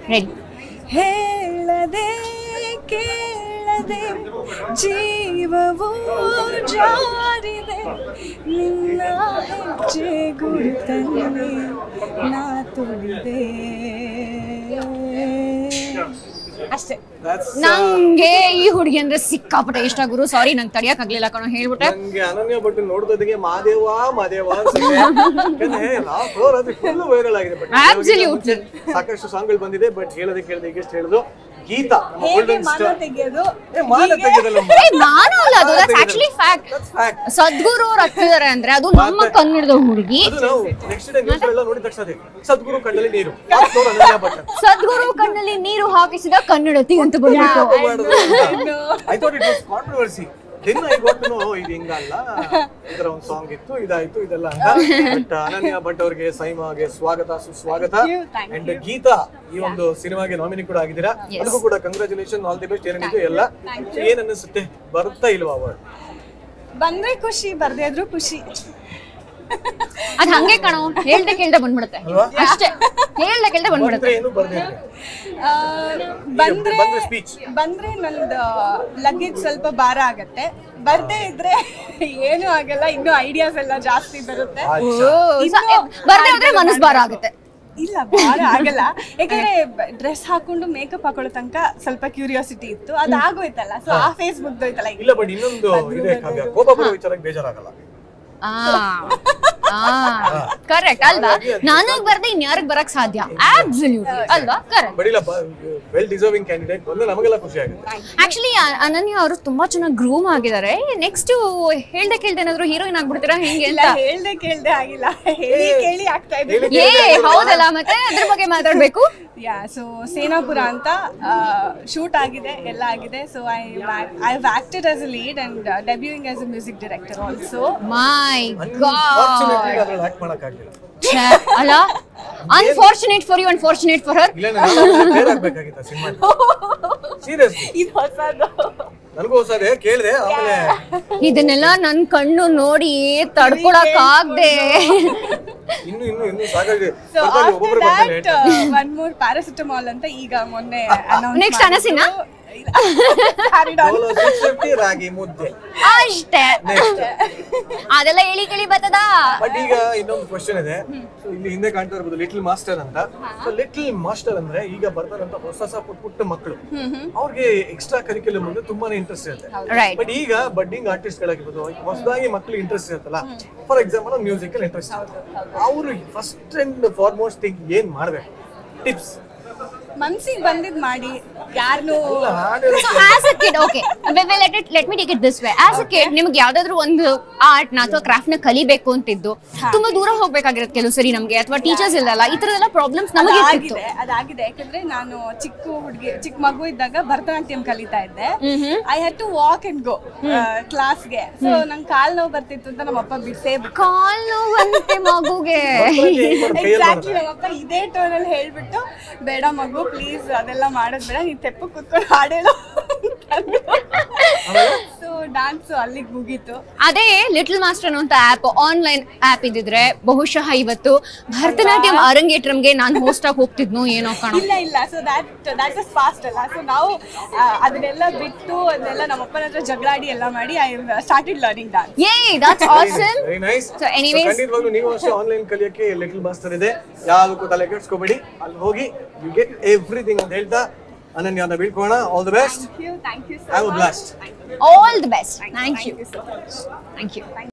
Ready ಹೇಳದೆ ಕೇಳದೆ ಜೀವವು ಜಾರಿದೆ ನಿನ್ನ ಹೆಜ್ಜೆ ಗುರುತನ್ನೇ ನಾ ತುಳಿದೆ ಅಷ್ಟೇ That's, uh, ನಂಗೆ ಈ ಹುಡುಗಿ ಅಂದ್ರೆ ಸಿಕ್ಕಾಪಟ್ಟೆ ಇಷ್ಟ ಗುರು ಸಾರಿ ನಂಗೆ ತಡಿಯಕ್ ಆಗ್ಲಿಲ್ಲ ಕಣೋ ಹೇಳ್ಬಿಟ್ಟೆ ನಂಗೆ ಅನನ್ಯ ಭಟ್ ನೋಡ್ದೋದಿಗೆ ಮಾದೇವ ಮಾದೇವ ಅನ್ಸುತ್ತೆ ಯಾಕಂದ್ರೆ ನಾವು ಫ್ಲೋರ್ ಅದು ಫುಲ್ ವೈರಲ್ ಆಗಿದೆ ಬಟ್ Absolutely. ಸಾಕಷ್ಟು ಸಾಂಗ್ಗಳು ಬಂದಿದೆ ಬಟ್ ಹೇಳದೆ ಕೇಳದೆ ಈಗ ಎಷ್ಟು ಹೇಳಿದ್ರು ಗೀತಾ ನಮ್ಮ ಹೇಗೆ golden ಮಾನ star. ತೆಗೆಯೋದು ಏ, ಮಾನ ತೆಗೆಯೋದಲ್ಲ ಅಮ್ಮ. ಏ, ನಾನು ಅಲ್ಲ ಅದು that's actually fact That's fact. Sadhguru ಅವ್ರು ಹತ್ತಿದ್ದಾರೆ ಅಂದ್ರೆ ಅದು ನಮ್ಮ ಮತ್ತೆ? ಕನ್ನಡದ ಹುಡುಗಿ ಅದು ನಾವು ನೆಕ್ಸ್ಟ್ ಡೇ ನ್ಯೂಸ್ ಎಲ್ಲ ನೋಡಿದ ತಕ್ಷಣ ಅದೇ, ಸದ್ಗುರು ಕಣ್ಣಲ್ಲಿ ನೀರು That's not ಅನನ್ಯ ಭಟ್ ಸದ್ಗುರು ಕಣ್ಣಲ್ಲಿ ನೀರು ಹಾಕಿಸಿದ ಕನ್ನಡತಿ ಅಂತ ಬಂದ್ಬಿಟ್ಟು I thought it was controversy then I got to know ಇದು ಹಿಂಗಲ್ಲ ಇದರ ಒಂದು ಸಾಂಗ್ ಇತ್ತು ಇದಾಯ್ತು ಇದೆಲ್ಲ ಅಂತ ಬಟ್ ಅನನ್ಯ ಭಟ್ ಅವರಿಗೆ ಸೈಮಾಗೆ ಸ್ವಾಗತ ಸುಸ್ವಾಗತ you, thank ಅಂಡ್ ಗೀತಾ ಈ ಒಂದು ಸಿನಿಮಾಗೆ ನಾಮಿನಿ ಕೂಡ ಆಗಿದ್ದೀರಾ ಅದಕ್ಕೂ ಕೂಡ ಕಂಗ್ರಾಚುಲೇಷನ್ ಆಲ್ ದಿ ಬೆಸ್ಟ್ ಏನಿದೆ ಎಲ್ಲ So, ಏನ್ ಅನ್ನಿಸುತ್ತೆ ಬರುತ್ತಾ ಇಲ್ವಾ ಅವಾರ್ಡ್ ಬಂದ್ರೆ ಖುಷಿ ಬರ್ದೇ ಇದ್ರು ಖುಷಿ ಅದ್ ಹಂಗೆ ಕಣೋ ಹೇಳ್ದೆ ಕೇಳ್ದೆ ಬಂದ್ಬಿಡುತ್ತೆ ಅಲ್ವಾ? ಅಷ್ಟೇ ಹೇಳ್ದೆ ಕೇಳ್ದೆ ಬಂದ್ಬಿಡುತ್ತೆ ಬಂದ್ರೆ ಏನು ಬರ್ದೇ ಇದ್ರೆ ಆ, ಬಂದ್ರೆ ಬಂದ್ರೆ speech. ಬಂದ್ರೆ ನಂದು ಲಗೇಜ್ ಸ್ವಲ್ಪ ಭಾರ ಆಗತ್ತೆ ಬರ್ದೇ ಇದ್ರೆ ಏನು ಆಗಲ್ಲ ಇನ್ನು ಐಡಿಯಾಸ್ ಎಲ್ಲ ಜಾಸ್ತಿ ಬರುತ್ತೆ ಓ, ಅಚ್ಚಾ. ಸ- ಏ, ಬರ್ದೇ ಹೋದ್ರೆ ಮನಸ್ ಭಾರ ಆಗುತ್ತೆ ಇಲ್ಲ ಭಾರ ಆಗಲ್ಲ ಯಾಕಂದ್ರೆ ಡ್ರೆಸ್ ಹಾಕೊಂಡು ಮೇಕಪ್ ಹಾಕೊಳ್ಳೋ ತನಕ ಸ್ವಲ್ಪ ಕ್ಯೂರಿಯಾಸಿಟಿ ಇತ್ತು ಅದಾಗೋಯ್ತಲ್ಲ ಸೊ ಆ ಫೇಸ್ ಮುಗ್ದೋಯ್ತಲ್ಲ ಈಗ ಇಲ್ಲ ಬಟ್ ಇನ್ನೊಂದು ಇದೆ ಕಾವ್ಯ ಕೋಪ ಬರೋ ವಿಚಾರಕ್ಕೆ ಬೇಜಾರಾಗಲ್ಲ ಕರೆಕ್ಟ್ ಅಲ್ವಾ ನನಗ್ ಬರ್ದೆ ಇನ್ಯಾರಿಗ್ ಬರಕ್ ಸಾಧ್ಯ ಆಬ್ಸಲ್ಯೂಟ್ಲಿ ಅಲ್ವಾ ಕರೆಕ್ಟ್ ಬಟ್ ಇಲ್ಲ ವೆಲ್ ಡಿಸರ್ವಿಂಗ್ ಕ್ಯಾಂಡಿಡೇಟ್ ಬಂದ್ರೆ ನಮಗೆಲ್ಲ ಖುಷಿ ಆಗುತ್ತೆ ಆಕ್ಚುಲಿ ಅನನ್ಯ ಅವರು ತುಂಬಾ ಚೆನ್ನಾಗಿ ಗ್ರೂಮ್ ಆಗಿದ್ದಾರೆ ನೆಕ್ಸ್ಟ್ ಹೇಳ್ದೆ ಕೇಳ್ದೆ ಏನಾದ್ರು ಹೀರೋಯಿನ್ ಆಗ್ಬಿಡ್ತೀರಾ ಹೆಂಗೆ ಇಲ್ಲ ಅಂತ ಹೇಳ್ದೆ ಕೇಳ್ದೆ ಆಗಿಲ್ಲ ಹೇಳಿ ಕೇಳಿ ಆಗ್ತಾ ಇದೆ ಹೇಳಿ ಏ ಹೌದಲ್ಲ ಮತ್ತೆ ಅದ್ರ ಬಗ್ಗೆ ಮಾತಾಡ್ಬೇಕು ಯಾ ಸೊ ಸೇನಾಪುರ ಅಂತ ಶೂಟ್ ಆಗಿದೆ ಎಲ್ಲ ಆಗಿದೆ so I I have acted as a lead and debuting as a music director also my unfortunately God ಅದ್ರಲ್ಲಿ ಆಕ್ಟ್ ಮಾಡಕ್ ಆಗಿಲ್ಲ ಅಲ್ಲ unfortunate for you unfortunate for her ಇಲ್ಲ ಬೇರೆ ಆಗ್ಬೇಕಾಗಿತ್ತ ಸಿನಿಮಾ ಸೀರಿಯಸ್ಲಿ ಇದು ಹೊಸದು ನನಗೂ ಹೊಸದೇ ಕೇಳಿದೆ ಆಮೇಲೆ ಇದನ್ನೆಲ್ಲ ನನ್ ಕಣ್ಣು ನೋಡಿ ತಡ್ಕೊಳಕ್ ಆಗ್ದೆ ಇನ್ನು ಇನ್ನು ಇನ್ನು ಸಾಕಾಗಿದೆ ಸೊ ಬರ್ತಾರೆ, ಆಫ್ಟರ್ ಒಬ್ಬೊಬ್ರು ಬರ್ತಾರೆ ದಟ್ ಒನ್ ಮೂರ್ ಪ್ಯಾರಾಸಿಟಮಾಲ್ ಅಂತ ಈಗ ಮೊನ್ನೆ Next ಅನಸಿನ? ಡೋಲೋ ಸಿಕ್ಸ್ ಫಿಫ್ಟಿ ರಾಗಿ ಮುದ್ದೆ ಅಷ್ಟೇ ನೆಕ್ಸ್ಟ್ ಅದೆಲ್ಲ ಹೇಳಿ ಕೇಳಿ ಬರ್ತದ ಬಟ್ ಈಗ ಇನ್ನೊಂದು ಕ್ವಶನ್ ಇದೆ ಸೊ ಇಲ್ಲಿ ಹಿಂದೆ ಕಾಣ್ತಾ ಇರ್ಬೋದು ಲಿಟಲ್ ಮಾಸ್ಟರ್ ಅಂತ ಸೊ ಲಿಟಲ್ ಮಾಸ್ಟರ್ ಅಂದ್ರೆ ಈಗ ಬರ್ತಾರಂತ ಹೊಸ ಹೊಸ ಪುಟ್ಟ ಪುಟ್ಟ ಮಕ್ಕಳು ಅವ್ರಿಗೆ ಎಕ್ಸ್ಟ್ರಾ ಕರಿಕ್ಯುಲಮ್ ಅಂದ್ರೆ ತುಂಬಾನೇ ಇಂಟ್ರೆಸ್ಟ್ ಇರುತ್ತೆ ರೈಟ್ ಬಟ್ ಈಗ ಬಡ್ಡಿಂಗ್ ಆರ್ಟಿಸ್ಟ್ ಗಳಾಗಿರ್ಬೋದು ಹೊಸದಾಗಿ ಮಕ್ಳಿಗೆ ಇಂಟ್ರೆಸ್ಟ್ ಇರುತ್ತಲ್ಲ ಫಾರ್ ಎಕ್ಸಾಂಪಲ್ ಮ್ಯೂಸಿಕ್ ಅಲ್ಲಿ ಇಂಟ್ರೆಸ್ಟ್ ಅವರು ಫಸ್ಟ್ ಅಂಡ್ ಫಾರ್ಮೋಸ್ಟ್ ಥಿಂಗ್ ಏನ್ ಮಾಡ್ಬೇಕು ಟಿಪ್ಸ್ ಮನ್ಸಿಗೆ ಬಂದಿದ್ ಮಾಡಿ ಯಾರನ್ನು so as a kid okay let it let me take it this way as a kid ನಿಮ್ಗೆ ಯಾವ್ದಾದ್ರು ಒಂದು ಆರ್ಟ್ ನ ಅಥವಾ ಕ್ರಾಫ್ಟ್ ನ ಕಲಿಬೇಕು ಅಂತಿದ್ದು ತುಂಬಾ ದೂರ ಹೋಗ್ಬೇಕಾಗಿರುತ್ತೆ ಕೆಲವು ಸರಿ ನಮ್ಗೆ ಅಥವಾ ಟೀಚರ್ಸ್ ಇಲ್ಲಲ್ಲ ಈ ತರದೆಲ್ಲ ಪ್ರಾಬ್ಲಮ್ಸ್ ನಮಗೆ ಇರ್ತಿತ್ತು ಅದಾಗಿದೆ ಅದಾಗಿದೆ ಯಾಕಂದ್ರೆ ನಾನು ಚಿಕ್ಕ ಹುಡುಗಿ ಚಿಕ್ಕ ಮಗು ಇದ್ದಾಗ ಭರತನಾಟ್ಯಂ ಕಲಿತಾ ಇದ್ದೆ I had to walk and go ಕ್ಲಾಸ್ಗೆ ಸೊ ನಂಗೆ ಕಾಲ್ ನೋವು ಬರ್ತಿತ್ತು ಅಂತ ನಮ್ಮಪ್ಪ ಬಿಡ್ಸೇ ಬಿಟ್ಟು ಕಾಲ್ ನೋವಂತೆ ಮಗುಗೆ ಎಕ್ಸಾಕ್ಟ್ಲಿ ನಮ್ಮಪ್ಪ ಇದೇ ಟೋನ್ ಅಲ್ಲಿ ಹೇಳ್ಬಿಟ್ಟು ಬೇಡ ಮಗು ಪ್ಲೀಸ್ ಅದೆಲ್ಲ ಮಾಡೋದ್ ಬೇಡ ನೀನ್ ತೆಪ್ಪ ಕುತ್ಕೊಂಡು ಹಾಡೇಳು ಸೊ ಡಾನ್ಸ್ ಅಲ್ಲಿಗೆ ಮುಗೀತು ಅದೇ ಲಿಟಲ್ ಮಾಸ್ಟರ್ ಅಂತ ಆಪ್ ಆನ್ಲೈನ್ ಆಪ್ ಇದ್ದಿದ್ರೆ ಬಹುಶಃ ಇವತ್ತು ಭರತನಾಟ್ಯಂ ಅರಂಗೇಟ್ರಂಗೆ ನಾನು ಹೋಸ್ಟ್ ಆಗಿ ಹೋಗ್ತಿದ್ನೋ ಏನೋ ಕಾಣೋ ಇಲ್ಲ ಇಲ್ಲ so that that is fast ಅಲ್ಲ ಸೊ ನಾವು ಆ, ಅದನ್ನೆಲ್ಲ ಬಿಟ್ಟು ಅದನ್ನೆಲ್ಲ ನಮ್ಮಪ್ಪನ ಹತ್ರ ಜಗಳಾಡಿ ಎಲ್ಲ ಮಾಡಿ I started learning dance yeah that's awesome very nice So anyways- ಖಂಡಿತವಾಗ್ಲೂ ನೀವು ಅಷ್ಟೇ ಆನ್ಲೈನ್ ಕಲಿಯಕ್ಕೆ ಲಿಟಲ್ ಮಾಸ್ಟರ್ ಇದೆ ಯಾವ್ದಕ್ಕೂ ತಲೆ ಕೆಡ್ಸ್ಕೊಬೇಡಿ ಅಲ್ಲಿ ಹೋಗಿ ಯು ಗೆಟ್ ಎವ್ರಿಥಿಂಗ್ ಅಂತ ಹೇಳ್ತಾ ಅನನ್ಯನ ಬೀಳ್ಕೋಣ all the best thank you thank you have a blast all the best thank you so much thank you